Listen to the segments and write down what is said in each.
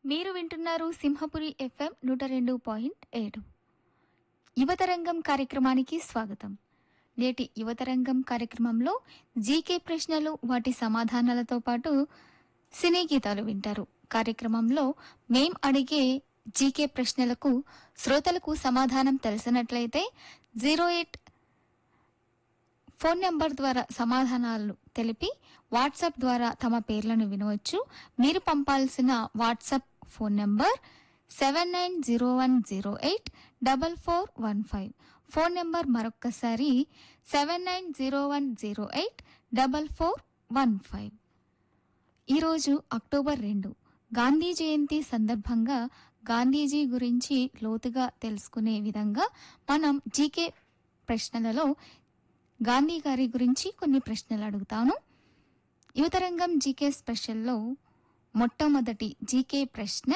మీరు వింటున్నారు సింహపురి ఎఫ్ఎం నూట రెండు పాయింట్ ఏడు యువతరంగం కార్యక్రమానికి స్వాగతం నేటి యువతరంగం కార్యక్రమంలో జీకే ప్రశ్నలు వాటి సమాధానాలతో పాటు సినీ గీతాలు వింటారు కార్యక్రమంలో మేం అడిగే జీకే ప్రశ్నలకు శ్రోతలకు సమాధానం తెలిసినట్లయితే జీరో ఎయిట్ ఫోన్ నెంబర్ ద్వారా సమాధానాలు తెలిపి వాట్సాప్ ద్వారా తమ పేర్లను వినవచ్చు మీరు పంపాల్సిన WhatsApp phone number seven nine zero one zero eight double four one five phone number మరొక్కసారి seven nine zero one zero eight double four one five ఈరోజు అక్టోబర్ రెండు గాంధీ జయంతి సందర్భంగా గాంధీజీ గురించి లోతుగా తెలుసుకునే విధంగా మనం జీకే ప్రశ్నలలో గాంధీ గారి గురించి కొన్ని ప్రశ్నలు అడుగుతాను యువతరంగం జీకే స్పెషల్లో మొట్టమొదటి జీకే ప్రశ్న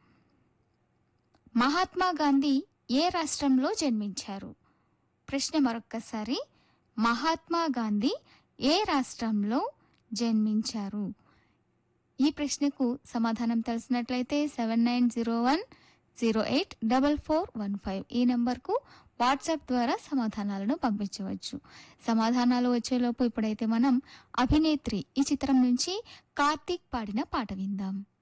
మహాత్మా గాంధీ ఏ రాష్ట్రంలో జన్మించారు ప్రశ్న మరొక్కసారి మహాత్మా గాంధీ ఏ రాష్ట్రంలో జన్మించారు ఈ ప్రశ్నకు సమాధానం తెలిసినట్లయితే seven nine zero one zero eight double four one five ఈ నంబర్కు వాట్సాప్ ద్వారా సమాధానాలను పంపించవచ్చు సమాధానాలు వచ్చేలోపు ఇప్పుడైతే మనం అభినేత్రి ఈ చిత్రం నుంచి కార్తీక్ పాడిన పాట విందాం